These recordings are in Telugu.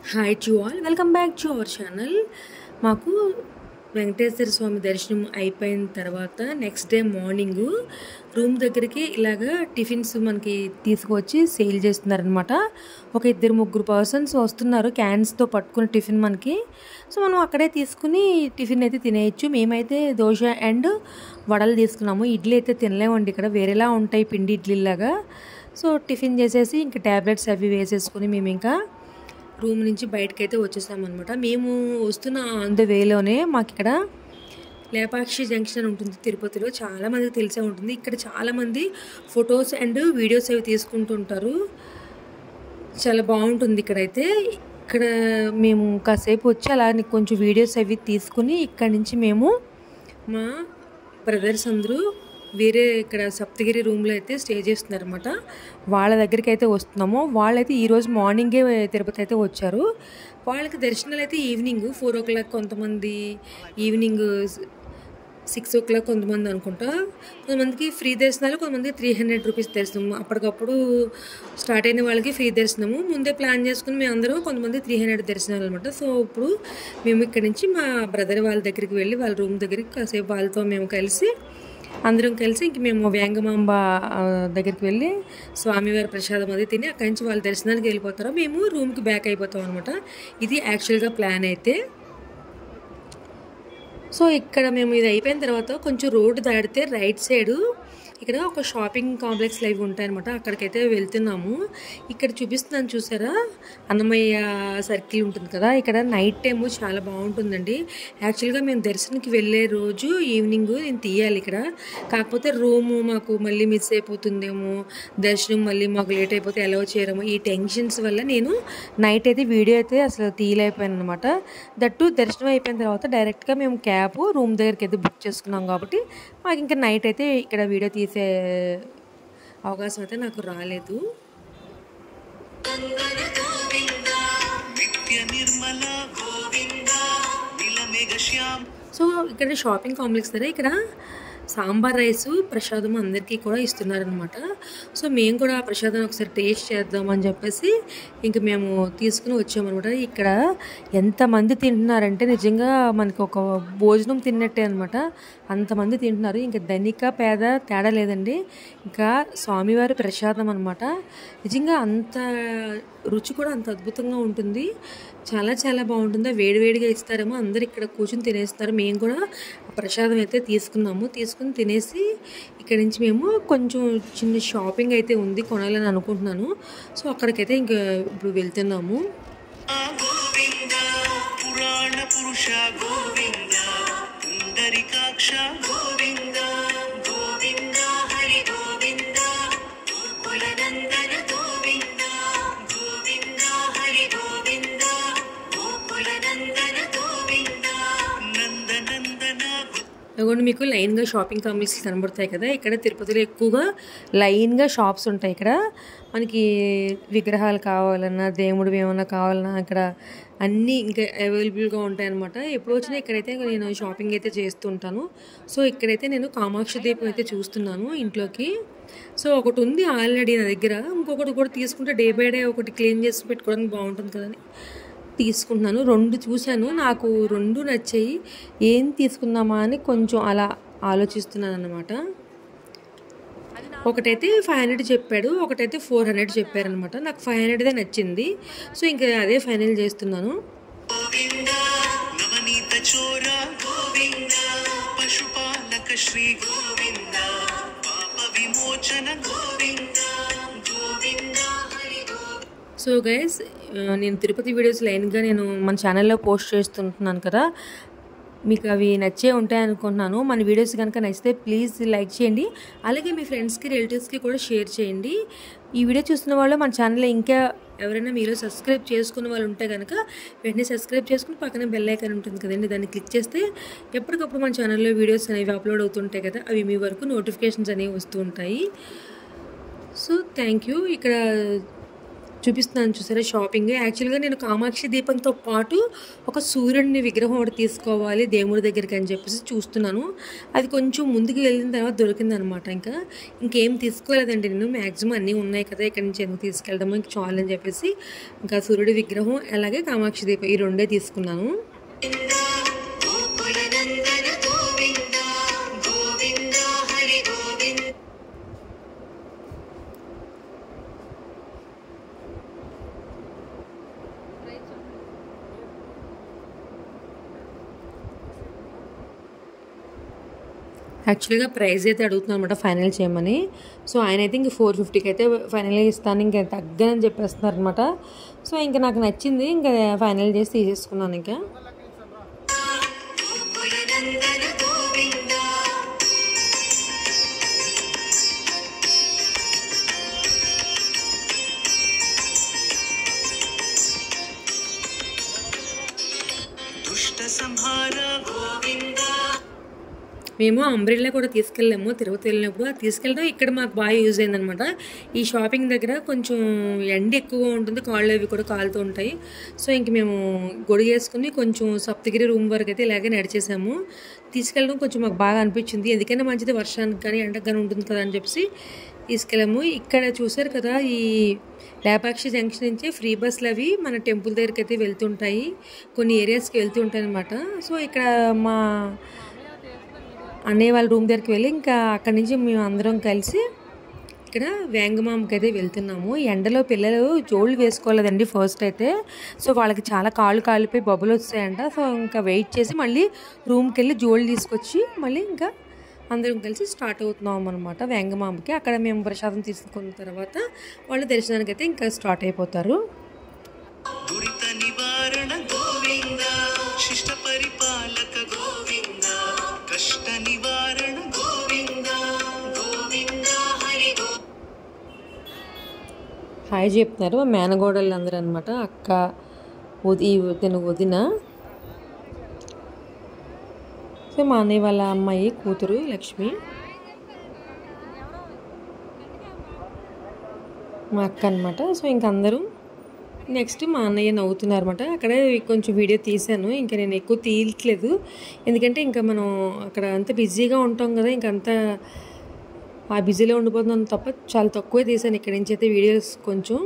hi to all welcome back to our channel మాకు వెంకటేశ్వర స్వామి దర్శనం అయిపోయిన తర్వాత నెక్స్ట్ డే మార్నింగ్ రూమ్ దగ్గరికి ఇలాగా టిఫిన్స్ మనకి తీసుకువచ్చి సేల్ చేస్తున్నారనమాట ఒక ఇద్దరు ముగ్గురు పర్సన్స్ వస్తున్నారు క్యాన్స్తో పట్టుకుని టిఫిన్ మనకి సో మనం అక్కడే తీసుకుని టిఫిన్ అయితే తినేయచ్చు మేమైతే దోశ అండ్ వడలు తీసుకున్నాము ఇడ్లీ అయితే తినలేమండి ఇక్కడ వేరేలా ఉంటాయి పిండి ఇడ్లీలాగా సో టిఫిన్ చేసేసి ఇంకా ట్యాబ్లెట్స్ అవి వేసేసుకుని మేము ఇంకా రూమ్ నుంచి బయటకు అయితే వచ్చేసామన్నమాట మేము వస్తున్న ఆన్ ద వేలోనే మాకు ఇక్కడ లేపాక్షి జంక్షన్ ఉంటుంది తిరుపతిలో చాలా మందికి తెలిసే ఉంటుంది ఇక్కడ చాలామంది ఫొటోస్ అండ్ వీడియోస్ అవి తీసుకుంటుంటారు చాలా బాగుంటుంది ఇక్కడైతే ఇక్కడ మేము కాసేపు వచ్చి అలా కొంచెం వీడియోస్ అవి తీసుకుని ఇక్కడ నుంచి మేము మా బ్రదర్స్ అందరూ వేరే ఇక్కడ సప్తగిరి రూమ్లో అయితే స్టే చేస్తున్నారు అనమాట వాళ్ళ దగ్గరికి అయితే వస్తున్నాము వాళ్ళైతే ఈరోజు మార్నింగే తిరుపతి అయితే వచ్చారు వాళ్ళకి దర్శనాలు అయితే ఈవినింగ్ ఫోర్ ఓ క్లాక్ కొంతమంది ఈవినింగ్ సిక్స్ ఓ క్లాక్ కొంతమంది అనుకుంటా కొంతమందికి ఫ్రీ దర్శనాలు కొంతమందికి త్రీ హండ్రెడ్ రూపీస్ దర్శనం అప్పటికప్పుడు స్టార్ట్ అయిన వాళ్ళకి ఫ్రీ దర్శనము ముందే ప్లాన్ చేసుకుని మేము అందరం కొంతమంది త్రీ హండ్రెడ్ దర్శనాలు అనమాట సో ఇప్పుడు మేము ఇక్కడ నుంచి మా బ్రదర్ వాళ్ళ దగ్గరికి వెళ్ళి వాళ్ళ రూమ్ దగ్గరికి కాసేపు వాళ్ళతో మేము కలిసి అందరం కలిసి ఇంక మేము వేంగమాంబ దగ్గరికి వెళ్ళి స్వామివారి ప్రసాదం అది తిని అక్కడి నుంచి వాళ్ళ దర్శనానికి వెళ్ళిపోతారు మేము రూమ్కి బ్యాక్ అయిపోతాం అనమాట ఇది యాక్చువల్గా ప్లాన్ అయితే సో ఇక్కడ మేము ఇది అయిపోయిన తర్వాత కొంచెం రోడ్డు దాటితే రైట్ సైడు ఇక్కడ ఒక షాపింగ్ కాంప్లెక్స్ లైవ్ ఉంటాయన్నమాట అక్కడికైతే వెళ్తున్నాము ఇక్కడ చూపిస్తున్నాను చూసారా అన్నమయ్య సర్కిల్ ఉంటుంది కదా ఇక్కడ నైట్ టైము చాలా బాగుంటుందండి యాక్చువల్గా మేము దర్శనకి వెళ్ళే రోజు ఈవినింగ్ నేను తీయాలి ఇక్కడ కాకపోతే రూము మాకు మళ్ళీ మిస్ అయిపోతుందేమో దర్శనం మళ్ళీ మాకు లేట్ అయిపోతే ఎలా చేయడము ఈ టెన్షన్స్ వల్ల నేను నైట్ అయితే వీడియో అయితే అసలు తీయలేకపోయాను అనమాట దట్టు దర్శనం అయిపోయిన తర్వాత డైరెక్ట్గా మేము క్యాబ్ రూమ్ దగ్గరికి అయితే బుక్ చేసుకున్నాం కాబట్టి మాకు ఇంకా నైట్ అయితే ఇక్కడ వీడియో తీసే అవకాశం అయితే నాకు రాలేదు నిత్య నిర్మల గోవింద నిలమేఘ శ్యామ్ సో ఇక్కడ షాపింగ్ కాంప్లెక్స్ దగ్గర ఇక్కడ సాంబార్ రైస్ ప్రసాదం అందరికీ కూడా ఇస్తున్నారనమాట సో మేము కూడా ఆ ప్రసాదం ఒకసారి టేస్ట్ చేద్దామని చెప్పేసి ఇంక మేము తీసుకుని వచ్చామన్నమాట ఇక్కడ ఎంతమంది తింటున్నారంటే నిజంగా మనకి ఒక భోజనం తిన్నట్టే అనమాట అంతమంది తింటున్నారు ఇంకా ధనిక పేద తేడా లేదండి ఇంకా స్వామివారి ప్రసాదం అనమాట నిజంగా అంత రుచి కూడా అంత అద్భుతంగా ఉంటుంది చాలా చాలా బాగుంటుంది వేడివేడిగా ఇస్తారేమో అందరు ఇక్కడ కూర్చొని తినేస్తారు మేము కూడా ఆ ప్రసాదం అయితే తీసుకున్నాము తీసుకుని తినేసి ఇక్కడ నుంచి మేము కొంచెం చిన్న షాపింగ్ అయితే ఉంది కొనాలని అనుకుంటున్నాను సో అక్కడికైతే ఇంకా ఇప్పుడు వెళ్తున్నాము గోవింద పురాణ పురుష గోవింద పుండరికాక్ష గోవింద గోవింద హరి గోవింద గోకులనందన గోవింద గోవింద హరి గోవింద గోకులనందన గోవింద నందనందన ఇదిగోండి మీకు లైన్గా షాపింగ్ కాంప్లెక్స్ కనబడతాయి కదా ఇక్కడ తిరుపతిలో ఎక్కువగా లైన్గా షాప్స్ ఉంటాయి ఇక్కడ మనకి విగ్రహాలు కావాలన్నా దేవుడు ఏమన్నా కావాలన్నా ఇక్కడ అన్నీ ఇంకా అవైలబుల్గా ఉంటాయి అనమాట ఎప్పుడు వచ్చినా ఇక్కడైతే నేను షాపింగ్ అయితే చేస్తుంటాను సో ఇక్కడైతే నేను కామాక్షి దీపం అయితే చూస్తున్నాను ఇంట్లోకి సో ఒకటి ఉంది ఆల్రెడీ నా దగ్గర ఇంకొకటి కూడా తీసుకుంటే డే బై డే ఒకటి క్లీన్ చేసి పెట్టుకోవడానికి బాగుంటుంది కదని తీసుకుంటున్నాను రెండు చూశాను నాకు రెండు నచ్చాయి ఏం తీసుకుందామా అని కొంచెం అలా ఆలోచిస్తున్నాను అనమాట ఒకటైతే ఫైవ్ హండ్రెడ్ చెప్పాడు ఒకటైతే ఫోర్ హండ్రెడ్ చెప్పారనమాట నాకు ఫైవ్ హండ్రెడ్దే నచ్చింది సో ఇంకా అదే ఫైనల్ చేస్తున్నాను గోవింద నవనీత చోర గోవింద పశుపాలక శ్రీ గోవింద పాప విమోచన గోవింద గోవింద హరి గోవింద సో గైస్ నేను తిరుపతి వీడియోస్ లైన్గా నేను మన ఛానల్లో పోస్ట్ చేస్తుంటున్నాను కదా మీకు అవి నచ్చే ఉంటాయి అనుకుంటున్నాను మన వీడియోస్ కనుక నచ్చితే ప్లీజ్ లైక్ చేయండి అలాగే మీ ఫ్రెండ్స్కి రిలేటివ్స్కి కూడా షేర్ చేయండి ఈ వీడియో చూస్తున్న వాళ్ళు మన ఛానల్లో ఇంకా ఎవరైనా మీరు సబ్స్క్రైబ్ చేసుకున్న వాళ్ళు ఉంటే కనుక వెంటనే సబ్స్క్రైబ్ చేసుకుని పక్కన బెల్ ఐకాన్ ఉంటుంది కదండి దాన్ని క్లిక్ చేస్తే ఎప్పటికప్పుడు మన ఛానల్లో వీడియోస్ అనేవి అప్లోడ్ అవుతుంటాయి కదా అవి మీ వరకు నోటిఫికేషన్స్ అనేవి వస్తూ ఉంటాయి సో థ్యాంక్ యూ ఇక్కడ చూపిస్తున్నాను చూసారా షాపింగ్ యాక్చువల్గా నేను కామాక్షి దీపంతో పాటు ఒక సూర్యుడిని విగ్రహం ఒకటి తీసుకోవాలి దేవుడి దగ్గరికి అని చెప్పేసి చూస్తున్నాను అది కొంచెం ముందుకు వెళ్ళిన తర్వాత దొరికింది అనమాట ఇంకా ఇంకేం తీసుకోలేదండి నేను మ్యాక్సిమం అన్నీ ఉన్నాయి కదా ఇక్కడ నుంచి ఎందుకు తీసుకెళ్దాము ఇంక చాలు అని చెప్పేసి ఇంకా సూర్యుడి విగ్రహం అలాగే కామాక్షి దీపం ఈ రెండే తీసుకున్నాను గోకులనందన గోవింద గోవింద హరి గోవింద యాక్చువల్గా ప్రైస్ అయితే అడుగుతున్నాను అనమాట ఫైనల్ చేయమని సో ఆయన అయితే ఇంక ఫోర్ ఫిఫ్టీకి అయితే ఫైనల్గా ఇస్తాను ఇంకా తగ్గనని చెప్పేస్తున్నారు అనమాట సో ఇంకా నాకు నచ్చింది ఇంకా ఫైనల్ చేసి తీసేసుకున్నాను ఇంకా గోకులనందన గోవింద దుష్ట సంహార గోవింద మేము అంబ్రెల్లా కూడా తీసుకెళ్ళాము తిరుపతి వెళ్ళినప్పుడు అది తీసుకెళ్ళడం ఇక్కడ మాకు బాగా యూజ్ అయిందనమాట ఈ షాపింగ్ దగ్గర కొంచెం ఎండ ఎక్కువ ఉంటుంది కాళ్ళు అవి కూడా కాలుతూ ఉంటాయి సో ఇంక మేము గొడుగు వేసుకుని కొంచెం సప్తగిరి రూమ్ వరకు అయితే ఇలాగే నడిచేసాము తీసుకెళ్ళడం కొంచెం మాకు బాగా అనిపించింది ఎందుకైనా మంచిది వర్షానికి కానీ ఎండకు కానీ ఉంటుంది కదా అని చెప్పేసి తీసుకెళ్ళాము ఇక్కడ చూసారు కదా ఈ లేపాక్షి జంక్షన్ నుంచి ఫ్రీ బస్సులు అవి మన టెంపుల్ దగ్గరికి అయితే వెళ్తుంటాయి కొన్ని ఏరియాస్కి వెళ్తుంటాయి అనమాట సో ఇక్కడ మా అన్నయ్య వాళ్ళ రూమ్ దగ్గరికి వెళ్ళి ఇంకా అక్కడి నుంచి మేము అందరం కలిసి ఇక్కడ వేంగమామకి అయితే వెళ్తున్నాము ఎండలో పిల్లలు జోళ్ళు వేసుకోలేదండి ఫస్ట్ అయితే సో వాళ్ళకి చాలా కాళ్ళు కాలిపోయి బొబ్బలు వచ్చాయంట సో ఇంకా వెయిట్ చేసి మళ్ళీ రూమ్కి వెళ్ళి జోళ్ళు తీసుకొచ్చి మళ్ళీ ఇంకా అందరం కలిసి స్టార్ట్ అవుతున్నాం అనమాట వేంగమామకి అక్కడ మేము ప్రసాదం తీసుకున్న తర్వాత వాళ్ళు దర్శనానికి అయితే ఇంకా స్టార్ట్ అయిపోతారు దురిత నివారణ గోవింద శిష్ట పరిపాలక గోవింద కష్ట నివారణ గోవింద గోవింద హరి గో హాయ్ చెప్తున్నారు మా మేనగోడళ్ళు అందరూ అనమాట అక్క ఉది తను వదిన సో మా అన్నయ్య వాళ్ళ అమ్మాయి కూతురు లక్ష్మి మా అక్క అనమాట సో ఇంక అందరూ నెక్స్ట్ మా అన్నయ్య నవ్వుతున్నారు అనమాట అక్కడ కొంచెం వీడియో తీశాను ఇంకా నేను ఎక్కువ తీయట్లేదు ఎందుకంటే ఇంకా మనం అక్కడ అంత బిజీగా ఉంటాం కదా ఇంకంతా ఆ బిజీలో ఉండిపోతున్నాను తప్ప చాలా తక్కువే తీసాను ఇక్కడి నుంచి అయితే వీడియోస్ కొంచెం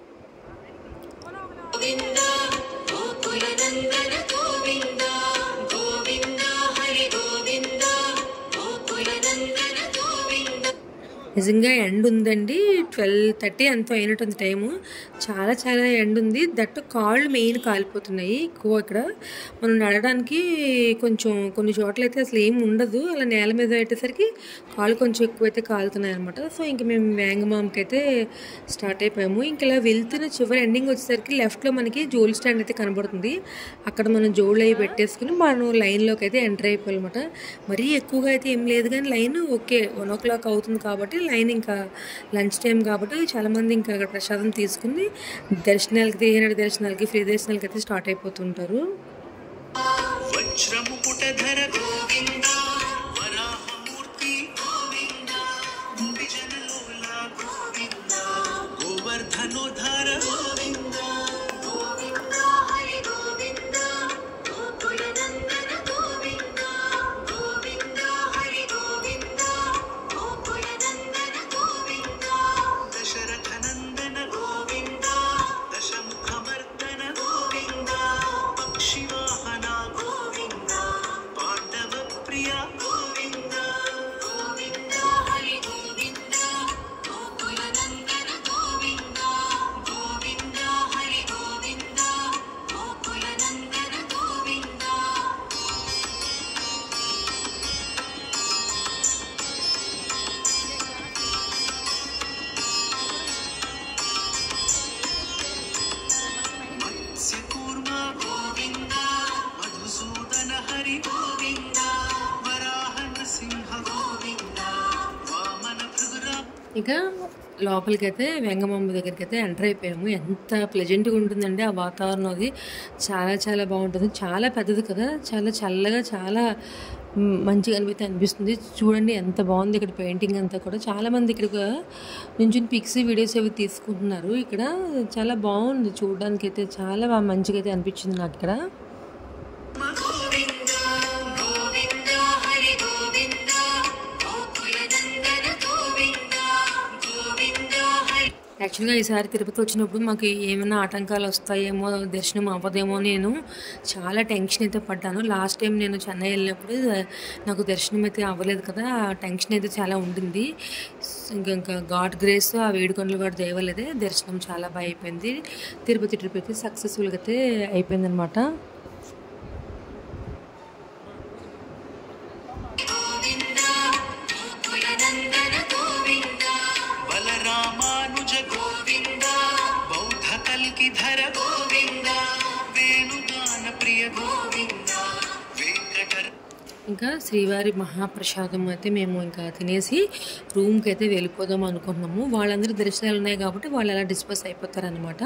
గోవింద గోకులనందన గోవింద గోవింద హరి గోవింద గోకులనందన గోవింద నిజంగా ఎండ్ ఉందండి ట్వెల్వ్ థర్టీ అంత అయినట్టుంది టైము చాలా చాలా ఎండ్ ఉంది దట్టు కాళ్ళు మెయిన్ కాలిపోతున్నాయి ఎక్కువ ఇక్కడ మనం నడడానికి కొంచెం కొన్ని చోట్ల అయితే అసలు ఏం ఉండదు అలా నేల మీద పెట్టేసరికి కాళ్ళు కొంచెం ఎక్కువైతే కాలుతున్నాయి అనమాట సో ఇంక మేము వేంగమామకి అయితే స్టార్ట్ అయిపోయాము ఇంక ఇలా వెళ్తున్న చివరి ఎండింగ్ వచ్చేసరికి లెఫ్ట్లో మనకి జోల్ స్టాండ్ అయితే కనబడుతుంది అక్కడ మనం జోళ్ళు అవి పెట్టేసుకుని మనం లైన్లోకి అయితే ఎంటర్ అయిపోయామన్నమాట మరీ ఎక్కువగా అయితే ఏం లేదు కానీ line okay one o'clock అవుతుంది కాబట్టి లైన్ ఇంకా లంచ్ టైం కాబట్టి చాలామంది ఇంకా అక్కడ ప్రసాదం తీసుకుని దర్శనాలకి త్రీ హండ్రెడ్ దర్శనాలకి ఫ్రీ దర్శనాలకి అయితే స్టార్ట్ అయిపోతుంటారు వజ్రముకుటధర గోవింద వరాహమూర్తి గోవింద విజనలోల గోవింద గోవర్ధనోధర గోవింద గోవింద హరి గోవింద గోకులనందన గోవింద గోవింద హరి గోవింద గోకులనందన గోవింద దశరథనందన గోవింద దశముఖమర్దన గోవింద పక్షివాహన గోవింద పాండవ ప్రియ గోవింద గోవింద హరి గోవింద గోకులనందన గోవింద గోవింద హరి గోవింద గోకులనందన గోవింద మత్స్యకూర్మ గోవింద మధుసూదన హరి గోవింద వరాహ నృసింహ గోవింద వామన భృగురా ఇక లోపలికి అయితే వెంగమాంబ దగ్గరికి అయితే ఎంటర్ అయిపోయాము ఎంత ప్లెజెంట్గా ఉంటుందండి ఆ వాతావరణం అది చాలా చాలా బాగుంటుంది చాలా పెద్దది కదా చాలా చల్లగా చాలా మ్, మంచిగా అనిపితే అనిపిస్తుంది చూడండి ఎంత బాగుంది ఇక్కడ పెయింటింగ్ అంతా కూడా చాలామంది ఇక్కడ నుంచి పిక్స్ వీడియోస్ అవి తీసుకుంటున్నారు ఇక్కడ చాలా బాగుంది చూడడానికి అయితే చాలా బాగా మంచిగా అయితే అనిపించింది నాకు ఇక్కడ గోవింద గోవింద హరి గోవింద గోకుల నందన గోవింద గోవింద హరి యాక్చువల్గా ఈసారి తిరుపతి వచ్చినప్పుడు మాకు ఏమైనా ఆటంకాలు వస్తాయేమో దర్శనం అవ్వదేమో నేను చాలా టెన్షన్ అయితే పడ్డాను లాస్ట్ టైం నేను చెన్నై వెళ్ళినప్పుడు నాకు దర్శనం అయితే అవ్వలేదు కదా ఆ టెన్షన్ అయితే చాలా ఉండింది ఇంకా ఇంకా గాడ్ గ్రేస్ ఆ వేడుకొండలు వాడి దయవల్లదే దర్శనం చాలా బాగా అయిపోయింది తిరుపతి ట్రిప్ అయితే సక్సెస్ఫుల్గా అయితే అయిపోయిందనమాట గోవింద గోకుల నందన గోవింద బలరామానుజ గోవింద బౌద్ధ కల్కిధర గోవింద వేణుగాన ప్రియ గోవింద వెంకట ఇంకా శ్రీవారి మహాప్రసాదం అయితే మేము ఇంకా తినేసి రూమ్కి అయితే వెళ్ళిపోదాం అనుకుంటున్నాము వాళ్ళందరూ దర్శనాలు ఉన్నాయి కాబట్టి వాళ్ళు అలా డిస్పస్ అయిపోతారనమాట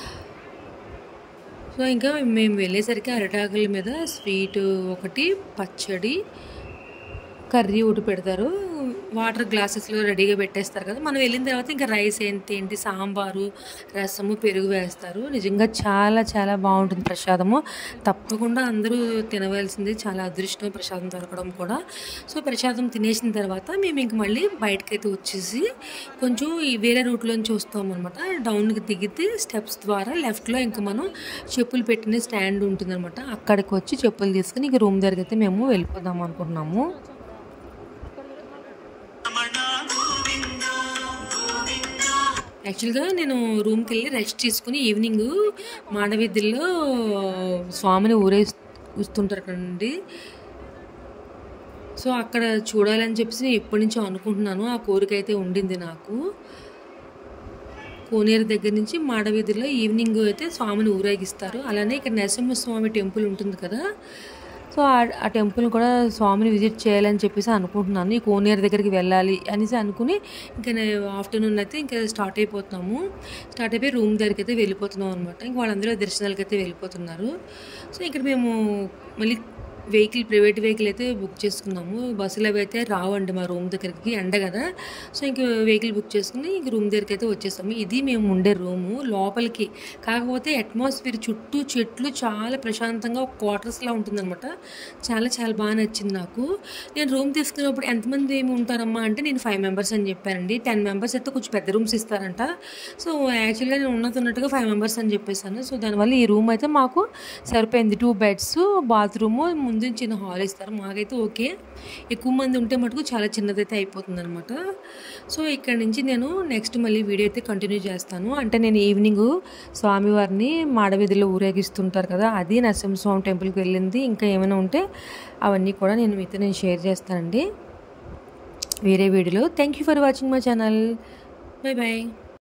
సో ఇంకా మేము వెళ్ళేసరికి అరిటాకుల మీద స్వీట్ ఒకటి పచ్చడి కర్రీ ఒకటి పెడతారు వాటర్ గ్లాసెస్లో రెడీగా పెట్టేస్తారు కదా మనం వెళ్ళిన తర్వాత ఇంకా రైస్ ఏంటి ఏంటి సాంబారు రసము పెరుగు వేస్తారు నిజంగా చాలా చాలా బాగుంటుంది ప్రసాదము తప్పకుండా అందరూ తినవలసింది చాలా అదృష్టం ప్రసాదం దొరకడం కూడా సో ప్రసాదం తినేసిన తర్వాత మేము ఇంక మళ్ళీ బయటకైతే వచ్చేసి కొంచెం ఈ వేరే రూట్లోంచి వస్తాం అనమాట డౌన్కి దిగితే స్టెప్స్ ద్వారా లెఫ్ట్లో ఇంకా మనం చెప్పులు పెట్టిన స్టాండ్ ఉంటుందన్నమాట అక్కడికి వచ్చి చెప్పులు తీసుకుని ఇంక రూమ్ దగ్గరికి అయితే మేము వెళ్ళిపోదాం అనుకుంటున్నాము రమణ గోవింద గోవింద యాక్చువల్గా నేను రూమ్కి వెళ్ళి రెస్ట్ తీసుకుని ఈవినింగ్ మానవీధుల్లో స్వామిని ఊరేస్తుంటారు కదండి సో అక్కడ చూడాలని చెప్పేసి నేను ఎప్పటి నుంచో అనుకుంటున్నాను ఆ కోరిక అయితే ఉండింది నాకు కోనేరు దగ్గర నుంచి మాడవీధిలో ఈవినింగ్ అయితే స్వామిని ఊరేగిస్తారు అలానే ఇక్కడ నరసింహస్వామి టెంపుల్ ఉంటుంది కదా సో ఆ- ఆ టెంపుల్ కూడా స్వామిని విజిట్ చేయాలని చెప్పేసి అనుకుంటున్నాను ఈ కోనేరు దగ్గరికి వెళ్ళాలి అనేసి అనుకుని ఇంకా ఆఫ్టర్నూన్ అయితే ఇంకా స్టార్ట్ అయిపోతున్నాము స్టార్ట్ అయిపోయి రూమ్ దగ్గరికి అయితే వెళ్ళిపోతున్నాం అనమాట ఇంక వాళ్ళందరూ దర్శనాలకి అయితే వెళ్ళిపోతున్నారు సో ఇక్కడ మేము మళ్ళీ వెహికల్ ప్రైవేట్ వెహికల్ అయితే బుక్ చేసుకున్నాము బస్సులు అవి అయితే రావండి మా రూమ్ దగ్గరికి ఎండ కదా సో ఇంక వెహికల్ బుక్ చేసుకుని ఇంక రూమ్ దగ్గరికి అయితే వచ్చేస్తాము ఇది మేము ఉండే రూము లోపలికి కాకపోతే అట్మాస్ఫియర్ చుట్టూ చెట్లు చాలా ప్రశాంతంగా ఒక క్వార్టర్స్లా ఉంటుందన్నమాట చాలా చాలా బాగా నచ్చింది నాకు నేను రూమ్ తీసుకున్నప్పుడు ఎంతమంది ఏమి ఉంటారమ్మా అంటే నేను ఫైవ్ మెంబర్స్ అని చెప్పానండి టెన్ మెంబర్స్ అయితే కొంచెం పెద్ద రూమ్స్ ఇస్తారంట సో యాక్చువల్గా నేను ఉన్నది ఉన్నట్టుగా ఫైవ్ మెంబర్స్ అని చెప్పేసాను సో దానివల్ల ఈ రూమ్ అయితే మాకు సరిపోయింది టూ బెడ్స్ బాత్రూము ముందు చిన్న హాల్ ఇస్తారు మాకైతే ఓకే ఎక్కువ మంది ఉంటే మటుకు చాలా చిన్నదైతే అయిపోతుంది అనమాట సో ఇక్కడ నుంచి నేను నెక్స్ట్ మళ్ళీ వీడియో అయితే కంటిన్యూ చేస్తాను అంటే నేను ఈవినింగ్ స్వామివారిని మాడవీధిలో ఊరేగిస్తుంటారు కదా అది నరసింహస్వామి టెంపుల్కి వెళ్ళింది ఇంకా ఏమైనా ఉంటే అవన్నీ కూడా నేను మీతో నేను షేర్ చేస్తానండి వేరే వీడియోలో thank you for watching my channel bye bye